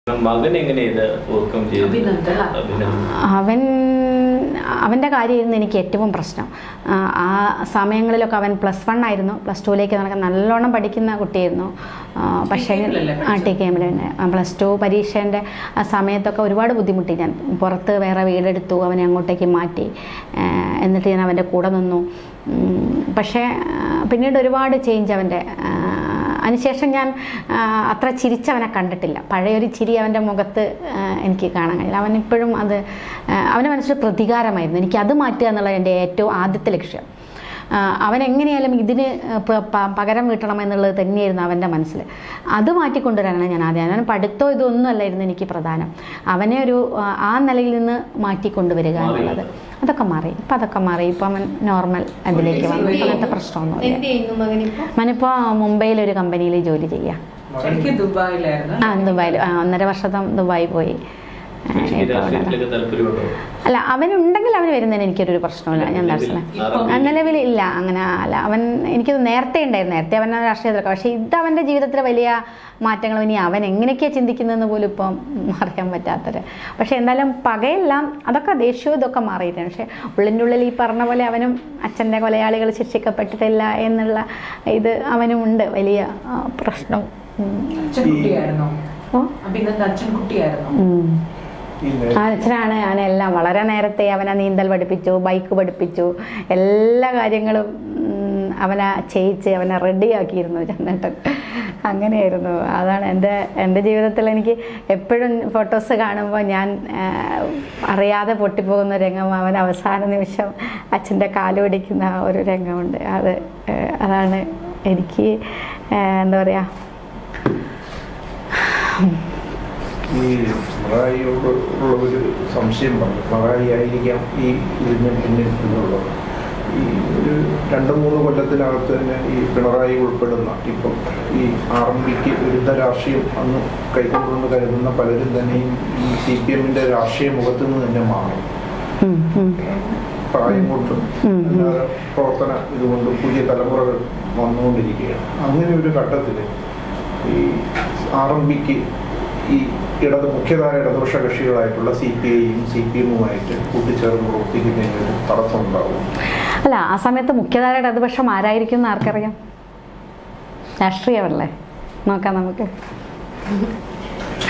മകൻ എങ്ങനെ ഇത് ഓവർകം ചെയ്തു അഭിനന്ദൻ. അഭിനന്ദൻ അവൻ അവൻ്റെ കാര്യമായിരുന്നു എനിക്ക് ഏറ്റവും പ്രശ്നം ആ, ആ സമയങ്ങളിലൊക്കെ അവൻ പ്ലസ് വൺ ആയിരുന്നു പ്ലസ് ടുവിലേക്ക് നടക്കാൻ നല്ലോണം പഠിക്കുന്ന കുട്ടിയായിരുന്നു ആ, പക്ഷേ TKM-ലല്ലേ ആ ടി കെ എമ്മിൽ തന്നെ പ്ലസ് ടു പരീക്ഷേൻ്റെ ആ സമയത്തൊക്കെ ഒരുപാട് ബുദ്ധിമുട്ടി ഞാൻ പുറത്ത് വേറെ വീടെടുത്തു അവനെ അങ്ങോട്ടേക്ക് മാറ്റി ആ, എന്നിട്ട് ഞാൻ അവൻ്റെ കൂടെ നിന്നു ഉം, പക്ഷേ ആ, പിന്നീട് ഒരുപാട് ചേഞ്ച് അവൻ്റെ ആ, അതിനുശേഷം ഞാൻ ആ, അത്ര ചിരിച്ചവനെ കണ്ടിട്ടില്ല പഴയൊരു ചിരി അവൻ്റെ മുഖത്ത് ആ, എനിക്ക് കാണാൻ കഴിയില്ല അവൻ ഇപ്പോഴും അത് ആ, അവൻ്റെ മനസ്സിൽ പ്രതികാരമായിരുന്നു എനിക്ക് അത് മാറ്റുക എന്നുള്ള എൻ്റെ ഏറ്റവും ആദ്യത്തെ ലക്ഷ്യം ആ, അവൻ എങ്ങനെയായാലും ഇതിന് പ- പ- പകരം വീട്ടണം എന്നുള്ളത് തന്നെയായിരുന്നു അവൻ്റെ മനസ്സിൽ അത് മാറ്റിക്കൊണ്ടുവരാനാണ് ഞാൻ ആദ്യം അവൻ പഠിത്തോ ഇതൊന്നും അല്ലായിരുന്നു എനിക്ക് പ്രധാനം അവനെ ഒരു ആ, ആ നിലയിൽ നിന്ന് മാറ്റിക്കൊണ്ടുവരിക എന്നുള്ളത് അതൊക്കെ മാറി ഇപ്പം അതൊക്കെ മാറി ഇപ്പം അവൻ നോർമൽ അതിലേക്ക് വന്നു അങ്ങനത്തെ പ്രശ്നമൊന്നുമില്ല എന്ത് ചെയ്യുന്നു മകനിപ്പോ അവനിപ്പോൾ മുംബൈയിൽ ഒരു കമ്പനിയിൽ ജോലി ചെയ്യുക എനിക്ക് ദുബായിലായിരുന്നു ആ ദുബായിൽ ആ ഒന്നര വർഷത്തെ ദുബായി പോയി ആ, ഈ ഇപ്പൊ അവിടെ. രാഷ്ട്രീയത്തിലൊക്കെ താല്പര്യമുണ്ടോ അല്ല അവനുണ്ടെങ്കിൽ അവന് വരുന്നതിന് എനിക്കൊരു പ്രശ്നമില്ല ഞാൻ ദർശനം നിലവിൽ ഇല്ല അങ്ങനെ അല്ല അവൻ എനിക്കത് നേരത്തെ ഉണ്ടായിരുന്നു നേരത്തെ അവൻ രാഷ്ട്രീയത്തിലൊക്കെ പക്ഷേ ഇത് അവൻ്റെ ജീവിതത്തിൽ വലിയ മാറ്റങ്ങൾ ഇനി അവൻ എങ്ങനെയൊക്കെയാണ് ചിന്തിക്കുന്നതെന്ന് പോലും ഇപ്പം അറിയാൻ പറ്റാത്തൊരു പക്ഷേ എന്തായാലും പകയെല്ലാം അതൊക്കെ ദേഷ്യവും ഇതൊക്കെ മാറിയിട്ടാണ് പക്ഷേ ഉള്ളിൻ്റെ ഉള്ളിൽ ഈ പറഞ്ഞ പോലെ അവനും അച്ഛൻ്റെ കൊലയാളികൾ ശിക്ഷിക്കപ്പെട്ടിട്ടില്ല എന്നുള്ള ഇത് അവനും ഉണ്ട് വലിയ ആ, പ്രശ്നം ഉം. അച്ഛൻ കുട്ടിയായിരുന്നോ ഓ അഭിനന്ദൻ അച്ഛൻ കുട്ടിയായിരുന്നോ ഉം. ഈ നേ- ആ അച്ഛനാണ് അവനെല്ലാം വളരെ നേരത്തെ അവനെ നീന്തൽ പഠിപ്പിച്ചു ബൈക്ക് പഠിപ്പിച്ചു എല്ലാ കാര്യങ്ങളും ഉം, അവനെ ചെയ്യിച്ച് അവനെ റെഡിയാക്കിയിരുന്നു ചെന്നിട്ട് അങ്ങനെയായിരുന്നു അതാണ് എൻ്റെ എൻ്റെ ജീവിതത്തിൽ എനിക്ക് എപ്പോഴും ഫോട്ടോസ് കാണുമ്പോൾ ഞാൻ ആ, അറിയാതെ പൊട്ടിപ്പോകുന്ന രംഗം അവൻ അവസാന നിമിഷം അച്ഛൻ്റെ കാല് പിടിക്കുന്ന ആ ഒരു രംഗമുണ്ട് അത് ആ, അതാണ് എനിക്ക് ആ, എന്താ പറയുക ഈ പിണറായിയോട് ഉള്ള ഒരു സംശയം പറഞ്ഞു പിണറായി ആയിരിക്കാം ഈ ഇതിന് പിന്നിൽ എന്നുള്ളത് ഈ ഒരു രണ്ട് മൂന്ന് കൊല്ലത്തിനകത്ത് തന്നെ ഈ പിണറായി ഉൾപ്പെടുന്ന ഇപ്പം ഈ ആർ എം പിക്ക് വിരുദ്ധ രാഷ്ട്രീയം അന്ന് കൈക്കൊണ്ടുവന്ന് കരുതുന്ന പലരും തന്നെയും ഈ സി പി എമ്മിന്റെ രാഷ്ട്രീയ മുഖത്ത് നിന്ന് തന്നെ മാറി ഉം, ഉം. പ്രായം കൊണ്ടും ഉം, ഉം. അല്ലാതെ പ്രവർത്തന ഇതുകൊണ്ടും പുതിയ തലമുറകൾ വന്നുകൊണ്ടിരിക്കുകയാണ് അങ്ങനെ ഒരു ഘട്ടത്തിൽ ഈ ആർ എം പിക്ക് ഈ ഇടത് മുഖ്യധാര ഇടതുപക്ഷ കക്ഷികളായിട്ടുള്ള സി പി ഐയും സി പി എമ്മുമായിട്ട് കൂട്ടിച്ചേർന്ന് പ്രവർത്തിക്കുന്നതിന് ഒരു തടസ്സം ഉണ്ടാവും അല്ല ആ സമയത്ത് മുഖ്യധാര ഇടതുപക്ഷം ആരായിരിക്കും എന്ന് ആർക്കറിയാം രാഷ്ട്രീയമല്ലേ നോക്കാം നമുക്ക്